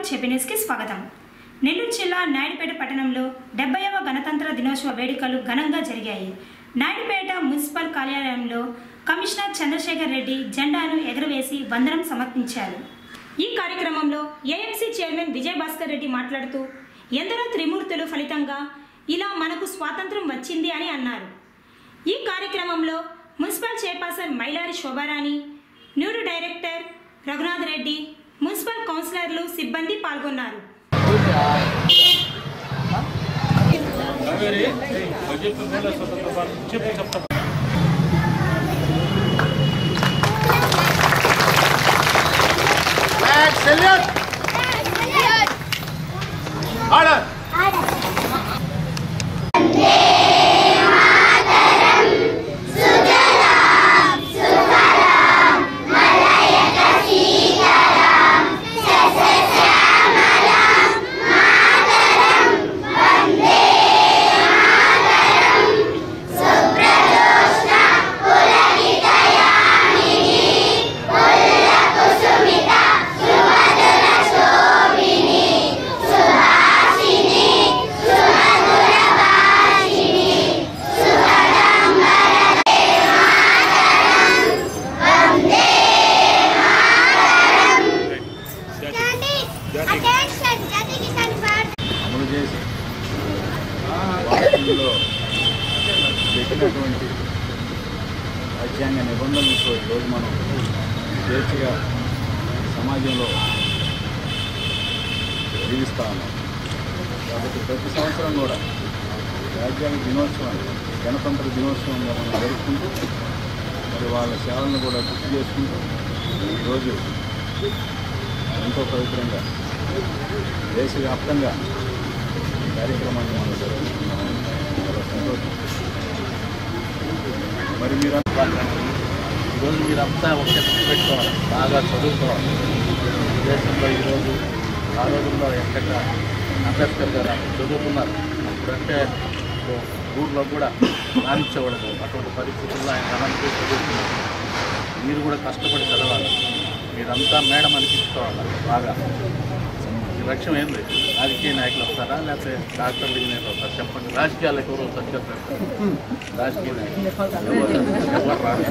చెప్పి న్యూస్కి స్వాగతం నెల్లూరు జిల్లా నాయుడుపేట పట్టణంలో డెబ్బైవ గణతంత్ర దినోత్సవ వేడుకలు ఘనంగా జరిగాయి నాయుడుపేట మున్సిపల్ కార్యాలయంలో కమిషనర్ చంద్రశేఖర్ రెడ్డి జెండాను ఎగురవేసి వందనం సమర్పించారు ఈ కార్యక్రమంలో ఏఎంసీ చైర్మన్ విజయభాస్కర్ రెడ్డి మాట్లాడుతూ ఎందరో త్రిమూర్తులు ఫలితంగా ఇలా మనకు స్వాతంత్రం వచ్చింది అని అన్నారు ఈ కార్యక్రమంలో మున్సిపల్ చైర్పర్సన్ మైలారి శోభారాణి న్యూరు డైరెక్టర్ రఘునాథ్ రెడ్డి మున్సిపల్ కౌన్సిలర్లు సిబ్బంది పాల్గొన్నారు Flag salute. Order. Attention, Jati Kisan Party. అమలు చేసి వాటిల్లో పెట్టినటువంటి రాజ్యాంగ నిబంధనలతో ఈరోజు మనం స్వేచ్ఛగా సమాజంలో జీవిస్తా ఉన్నాం కాబట్టి ప్రతి సంవత్సరం కూడా రాజ్యాంగ దినోత్సవం గణతంత్ర దినోత్సవంగా మనం జరుపుకుంటూ మరి వాళ్ళ సేవలను కూడా గుర్తు చేసుకుంటూ ఈరోజు ఎంతో పవిత్రంగా దేశవ్యాప్తంగా ఈ కార్యక్రమాన్ని మనం జరుపుకుంటున్నాం చాలా సంతోషం మరి మీరు ఈరోజు మీరంతా ఒకటే పెట్టుకోవాలి బాగా చదువుకోవాలి దేశంలో ఈరోజు ఆ రోజుల్లో ఎక్కడ అంబేద్కర్ గారు అప్పుడు చదువుకున్నారు అప్పుడంటే ఊర్లో కూడా రాణించేవాడు అటువంటి పరిస్థితుల్లో ఆయన గమనించి చదువుకున్నారు మీరు కూడా కష్టపడి చదవాలి మీరంతా మేడం అనిపించుకోవాలి బాగా మీ లక్ష్యం ఏంది రాజకీయ నాయకులు వస్తారా లేకపోతే డాక్టర్లు ఇంజనీర్లు వస్తారా చెప్పండి రాజకీయాలకు ఎవరు వస్తారు చెప్పండి రాజకీయ నాయకులు ఎవరు ఎవరు రారు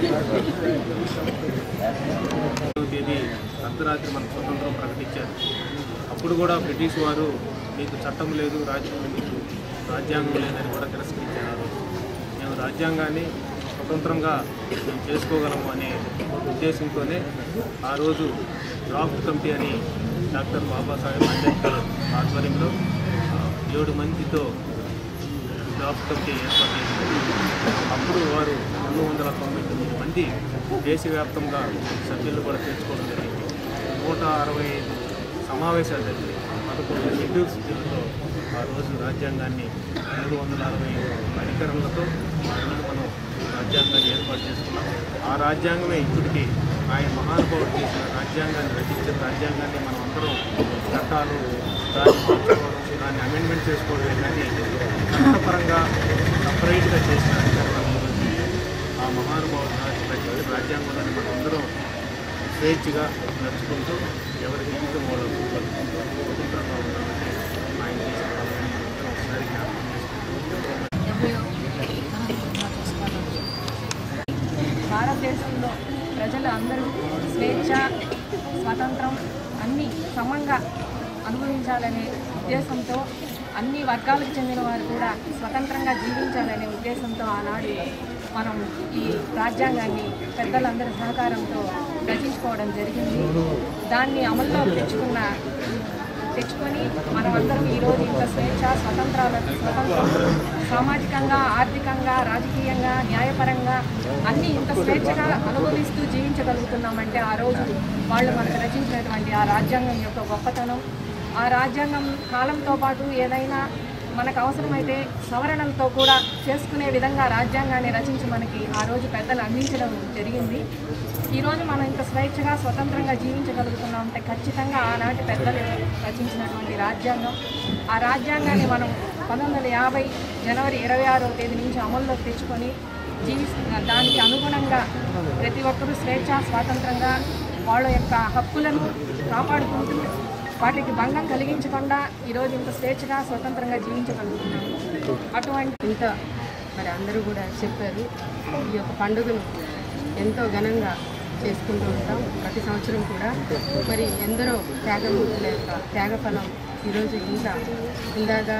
తేదీ అర్ధరాత్రి మనకు స్వతంత్రం ప్రకటించారు అప్పుడు కూడా బ్రిటిష్ వారు మీకు చట్టం లేదు రాజ్యం మీకు రాజ్యాంగం లేదని కూడా తిరస్కరించారు ఆ రోజు మేము రాజ్యాంగాన్ని స్వతంత్రంగా మేము చేసుకోగలము అనే ఉద్దేశంతోనే ఆ రోజు డ్రాఫ్ట్ కమిటీ అని డాక్టర్ బాబాసాహెబ్ అంబేద్కర్ ఆధ్వర్యంలో ఆ, ఏడు మందితో డ్రాఫ్ట్ కమిటీ ఏర్పాటు చేసింది అప్పుడు వారు రెండు వందల తొంభై తొమ్మిది మంది దేశవ్యాప్తంగా సభ్యులు కూడా చేర్చుకోవడం జరిగింది నూట అరవై ఐదు సమావేశాలు జరిగాయి పదకొండు షెడ్యూల్స్ జిల్లాలో ఆ రోజు రాజ్యాంగాన్ని మూడు వందల అరవై ఐదు పరికరాలతో ఆ రోజు మనం రాజ్యాంగాన్ని ఏర్పాటు చేసుకున్నాం ఆ రాజ్యాంగమే ఇప్పటికీ ఆయన మహానుభావుడు చేసిన రాజ్యాంగాన్ని రచించిన రాజ్యాంగాన్ని మనం అందరం చట్టాలు దాన్ని మార్చుకోవడం దాన్ని అమెండ్మెంట్ చేసుకోవడమే కానీ చట్టపరంగా సపరేట్గా చేసిన అధికారం ఆ మహానుభావుడు రచించిన రాజ్యాంగాన్ని మనం అందరం స్వేచ్ఛగా నడుచుకుంటూ ఎవరి జీవితం వాళ్ళకు స్వతంత్రంగా ఉండాలంటే ఆయన చేసిన పనులని అందరం ఒకసారి జ్ఞాపకం చేసుకుంటూ భారతదేశంలో ప్రజలు అందరూ స్వేచ్ఛ స్వాతంత్రం అన్నీ సమంగా అనుభవించాలనే ఉద్దేశంతో అన్ని వర్గాలకు చెందిన వారు కూడా స్వతంత్రంగా జీవించాలనే ఉద్దేశంతో ఆనాడు మనం ఈ రాజ్యాంగాన్ని పెద్దలందరి సహకారంతో రచించుకోవడం జరిగింది దాన్ని అమల్లో తెచ్చుకున్న తెచ్చుకొని మనమందరం ఈరోజు ఇంత స్వేచ్ఛ స్వతంత్రాల స్వతంత్రం సామాజికంగా ఆర్థికంగా రాజకీయంగా న్యాయపరంగా అన్నీ ఇంత స్వేచ్ఛగా అనుభవిస్తూ జీవించగలుగుతున్నామంటే ఆ రోజు వాళ్ళు మనకు రచించినటువంటి ఆ రాజ్యాంగం యొక్క గొప్పతనం ఆ రాజ్యాంగం కాలంతో పాటు ఏదైనా మనకు అవసరమైతే సవరణలతో కూడా చేసుకునే విధంగా రాజ్యాంగాన్ని రచించి మనకి ఆ రోజు పెద్దలు అందించడం జరిగింది ఈరోజు మనం ఇంత స్వేచ్ఛగా స్వతంత్రంగా జీవించగలుగుతున్నాం అంటే ఖచ్చితంగా ఆనాటి పెద్దలు రచించినటువంటి రాజ్యాంగం ఆ రాజ్యాంగాన్ని మనం పంతొమ్మిది వందల యాభై జనవరి ఇరవై ఆరో తేదీ నుంచి అమల్లోకి తెచ్చుకొని జీవిస్తున్న దానికి అనుగుణంగా ప్రతి ఒక్కరూ స్వేచ్ఛ స్వాతంత్రంగా వాళ్ళ యొక్క హక్కులను కాపాడుకుంటూ వాటికి భంగం కలిగించకుండా ఈరోజు ఇంత స్వేచ్ఛగా స్వతంత్రంగా జీవించగలుగుతున్నాము అటువంటి ఇంత మరి అందరూ కూడా చెప్పారు ఈ యొక్క పండుగను ఎంతో ఘనంగా చేసుకుంటూ ఉంటాం ప్రతి సంవత్సరం కూడా మరి ఎందరో త్యాగమూర్తుల యొక్క త్యాగఫలం ఈరోజు ఇంత ఇందాక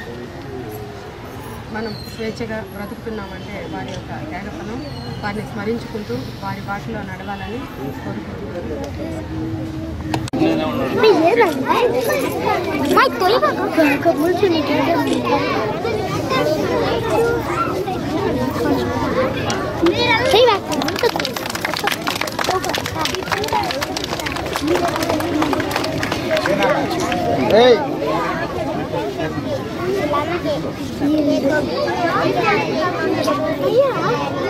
మనం స్వేచ్ఛగా బ్రతుకుతున్నామంటే వారి యొక్క త్యాగఫలం వారిని స్మరించుకుంటూ వారి బాటలో నడవాలని కోరుకుంటున్నాను Mai tolong aku ke mulut ni kita. Saya nak. Hey. Iya.